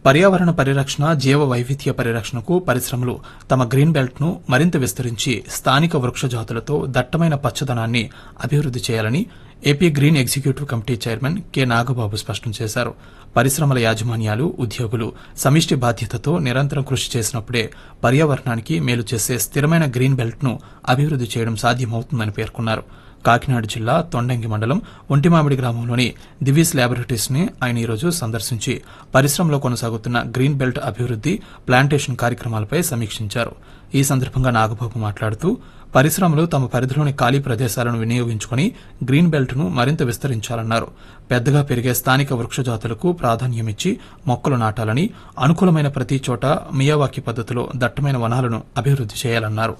పర్యావరణ పరిరక్షణ జీవ వైవిధ్య పరిరక్షణకు పరిశ్రమలు తమ గ్రీన్ బెల్ట్ ను మరింత విస్తరించి స్థానిక వృక్ష జాతులతో దట్టమైన పచ్చదనాన్ని అభివృద్ది చేయాలని AP green executive committee chairman K Nagababu స్పష్టం చేశారు పరిశ్రమల యాజమాన్యాలు ఉద్యోగులు సమిష్టి బాధ్యతతో నిరంతరం కృషి చేసినప్పుడే పర్యావరణానికి మేలు చేసే స్థిరమైన గ్రీన్ బెల్ట్ ను అభివృద్ది చేయడం సాధ్యమవుతుందని పేర్కొన్నారు కాకినాడ జిల్లా తొండంగి మండలం ఒంటిమామిడి గ్రామంలోని దివీస్ ల్యాబొరేటరీస్ ని ఆయన ఈరోజు సందర్శించి పరిశ్రమలో కొనసాగుతున్న గ్రీన్ బెల్ట్ అభివృద్ది ప్లాంటేషన్ కార్యక్రమాలపై సమీక్షించారు ఈ సందర్భంగా నాగబాబు మాట్లాడుతూ పరిశ్రమలు తమ పరిధిలోని ఖాళీ ప్రదేశాలను వినియోగించుకుని గ్రీన్ బెల్ట్ ను మరింత విస్తరించాలన్నారు పెద్దగా పెరిగే స్థానిక వృక్ష జాతులకు ప్రాధాన్యమిచ్చి మొక్కలు నాటాలని అనుకూలమైన ప్రతి చోట మియావాకి పద్దతిలో దట్టమైన వనాలను అభివృద్ది చేయాలన్నారు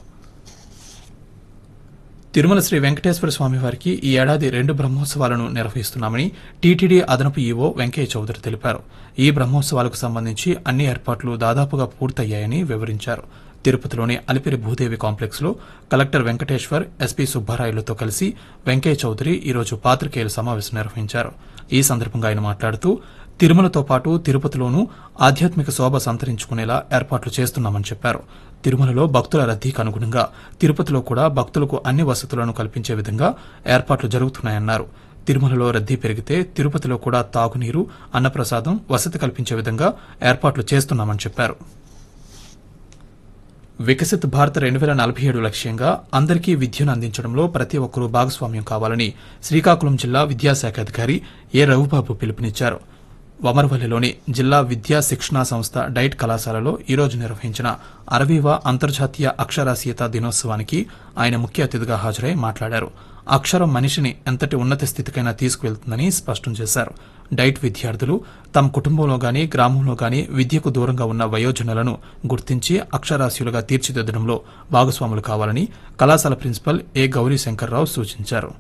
తిరుమల శ్రీ వెంకటేశ్వర స్వామి వారికి ఈ ఏడాది రెండు బ్రహ్మోత్సవాలను నిర్వహిస్తున్నామని టీటీడీ అదనపు ఈవో వెంకయ్య చౌదరి తెలిపారు ఈ బ్రహ్మోత్సవాలకు సంబంధించి అన్ని ఏర్పాట్లు దాదాపుగా పూర్తయ్యాయని వివరించారు తిరుపతిలోని అలిపిరి భూదేవి కాంప్లెక్స్ లో కలెక్టర్ వెంకటేశ్వర్ ఎస్పీ సుబ్బారాయులతో కలిసి వెంకయ్య చౌదరి ఈరోజు పాత్రికేయుల సమావేశం నిర్వహించారు ఈ సందర్భంగా ఆయన మాట్లాడుతూ తిరుమలతో పాటు తిరుపతిలోనూ ఆధ్యాత్మిక శోభ సంతరించుకునేలా ఏర్పాట్లు చేస్తున్నామని చెప్పారు తిరుమలలో భక్తుల రద్దీకి అనుగుణంగా తిరుపతిలో కూడా భక్తులకు అన్ని వసతులను కల్పించే విధంగా ఏర్పాట్లు జరుగుతున్నాయన్నారు తిరుమలలో రద్దీ పెరిగితే తిరుపతిలో కూడా తాగునీరు అన్నప్రసాదం వసతి కల్పించే విధంగా ఏర్పాట్లు చేస్తున్నామని చెప్పారు వికసిత్ భారత్ రెండు వేల నలభై ఏడు లక్ష్యంగా అందరికీ విద్యను అందించడంలో ప్రతి ఒక్కరూ భాగస్వామ్యం కావాలని శ్రీకాకుళం జిల్లా విద్యాశాఖ అధికారి ఏ రఘుబాబు పిలుపునిచ్చారు వమరవల్లిలోని జిల్లా విద్యా శిక్షణా సంస్థ డైట్ కళాశాలలో ఈరోజు నిర్వహించిన అరవీవ అంతర్జాతీయ అక్షరాస్యత దినోత్సవానికి ఆయన ముఖ్య అతిథిగా హాజరై మాట్లాడారు అక్షరం మనిషిని ఎంతటి ఉన్నత స్థితికైనా తీసుకువెళ్తుందని స్పష్టం చేశారు డైట్ విద్యార్థులు తమ కుటుంబంలో గాని గ్రామంలో గాని విద్యకు దూరంగా ఉన్న వయోజనులను గుర్తించి అక్షరాస్యులుగా తీర్చిదిద్దడంలో భాగస్వాములు కావాలని కళాశాల ప్రిన్సిపల్ ఏ గౌరీ శంకర్రావు సూచించారు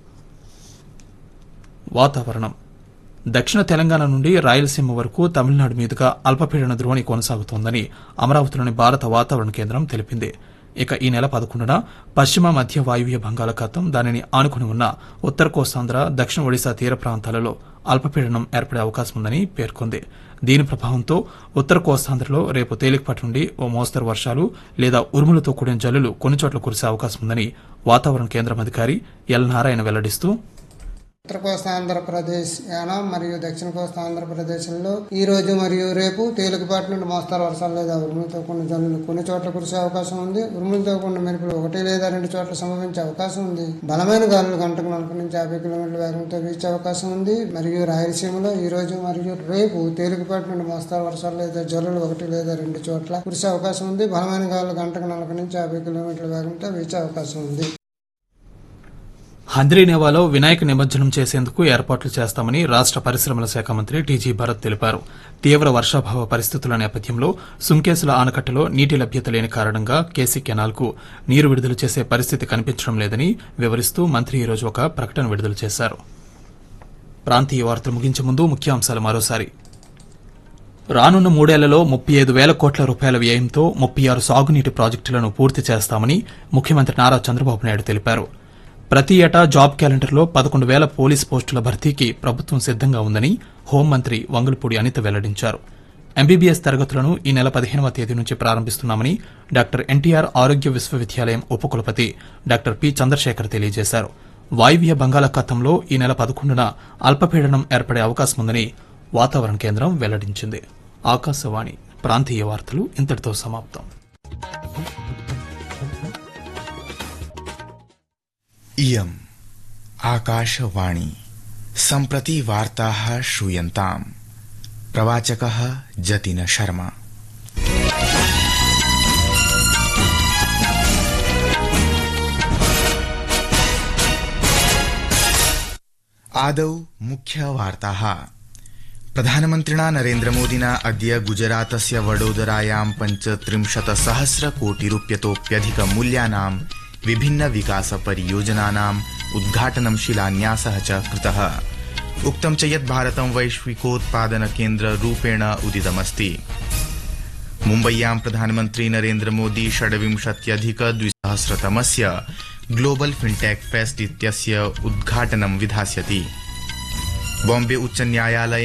వాతావరణం దక్షిణ తెలంగాణ నుండి రాయలసీమ వరకు తమిళనాడు మీదుగా అల్పపీడన ద్రోణి కొనసాగుతోందని అమరావతిలోని భారత వాతావరణ కేంద్రం తెలిపింది ఇక ఈ నెల పదకొండున పశ్చిమ మధ్య వాయువ్య బంగాళాఖాతం దానిని ఆనుకుని ఉన్న ఉత్తర కోస్తాంధ్ర దక్షిణ ఒడిశా తీర ప్రాంతాలలో అల్పపీడనం ఏర్పడే అవకాశం ఉందని పేర్కొంది దీని ప్రభావంతో ఉత్తర కోస్తాంధ్రలో రేపు తేలికపాటి నుండి ఓ మోస్తరు వర్షాలు లేదా ఉరుములతో కూడిన జల్లులు కొన్ని చోట్ల కురిసే అవకాశం ఉందని వాతావరణ కేంద్రం అధికారి ఎల్ నారాయణ వెల్లడిస్తూ ఉత్తర కోస్తా ఆంధ్రప్రదేశ్ యానం మరియు దక్షిణ కోస్తా ఆంధ్రప్రదేశ్లో ఈ రోజు మరియు రేపు తేలికపాటి నుండి మోస్తారు వర్షాలు లేదా ఉరుములతో కూడిన జల్లులు కొన్ని చోట్ల కురిసే అవకాశం ఉంది ఉరుములతో కూడిన మెరుపులు ఒకటి లేదా రెండు చోట్ల సంభవించే అవకాశం ఉంది బలమైన గాలులు గంటకు నలభై నుంచి యాభై కిలోమీటర్ల వేగంతో వీచే అవకాశం ఉంది మరియు రాయలసీమలో ఈ రోజు మరియు రేపు తేలికపాటి నుండి మోస్తారు వర్షాలు లేదా జల్లులు ఒకటి లేదా రెండు చోట్ల కురిసే అవకాశం ఉంది బలమైన గాలులు గంటకు నలభై నుంచి యాభై కిలోమీటర్ల వేగంతో వీచే అవకాశం ఉంది హంద్రీనేవాలో వినాయక నిమజ్జనం చేసేందుకు ఏర్పాట్లు చేస్తామని రాష్ట పరిశ్రమల శాఖ మంత్రి టీజీ భరత్ తెలిపారు తీవ్ర వర్షాభావ పరిస్థితుల నేపథ్యంలో సుంకేసుల ఆనకట్టలో నీటి లభ్యత లేని కారణంగా కేసీ కెనాల్కు నీరు విడుదల చేసే పరిస్థితి కనిపించడం లేదని వివరిస్తూ మంత్రి ఈరోజు ఒక ప్రకటన విడుదల చేశారు ప్రాంతీయ వార్తలు ముగించే ముందు ముఖ్యాంశాలు మరోసారి రానున్న మూడేళ్లలో ముప్పై ఐదు వేల కోట్ల రూపాయల వ్యయంతో ముప్పై ఆరు సాగునీటి ప్రాజెక్టులను పూర్తి చేస్తామని ముఖ్యమంత్రి నారా చంద్రబాబు నాయుడు తెలిపారు ప్రతి ఏటా జాబ్ క్యాలెండర్లో పదకొండు వేల పోలీస్ పోస్టుల భర్తీకి ప్రభుత్వం సిద్దంగా ఉందని హోంమంత్రి వంగులపూడి అనిత వెల్లడించారు ఎంబీబీఎస్ తరగతులను ఈ నెల పదిహేనవ తేదీ నుంచి ప్రారంభిస్తున్నామని డాక్టర్ ఎన్టీఆర్ ఆరోగ్య విశ్వవిద్యాలయం ఉపకులపతి డాక్టర్ పి చంద్రశేఖర్ తెలియజేశారు వాయువ్య బంగాళాఖాతంలో ఈ నెల పదకొండున అల్పపీడనం ఏర్పడే అవకాశం ఉందని వాతావరణ కేంద్రం వెల్లడించింది ఆకాశవాణి ప్రాంతీయ వార్తలు ఇంతటితో సమాప్తం इयम् आकाशवाणी सम्प्रति वार्ताः श्रूयन्ताम् प्रवाचकः जतिन शर्मा आदौ मुख्यवार्ताः प्रधानमन्त्रिणा नरेन्द्रमोदिना अद्य गुजरातस्य वडोदरायां पञ्चत्रिंशत् सहस्र कोटिरूप्यतोप्यधिक मूल्यानां विभिन्न विकास परियोजनानाम् उद्घाटनं शिलान्यासः च कृतः उक्तं च यत् भारतं वैश्विकोत्पादन केन्द्र रूपेण उदितमस्ति मुम्बय्यां प्रधानमन्त्री नरेन्द्रमोदी षड्विंशत्यधिक द्विसहस्रतमस्य ग्लोबल फिन्टेक फेस्ट इत्यस्य उद्घाटनं विधास्यति बॉम्बे उच्च न्यायालय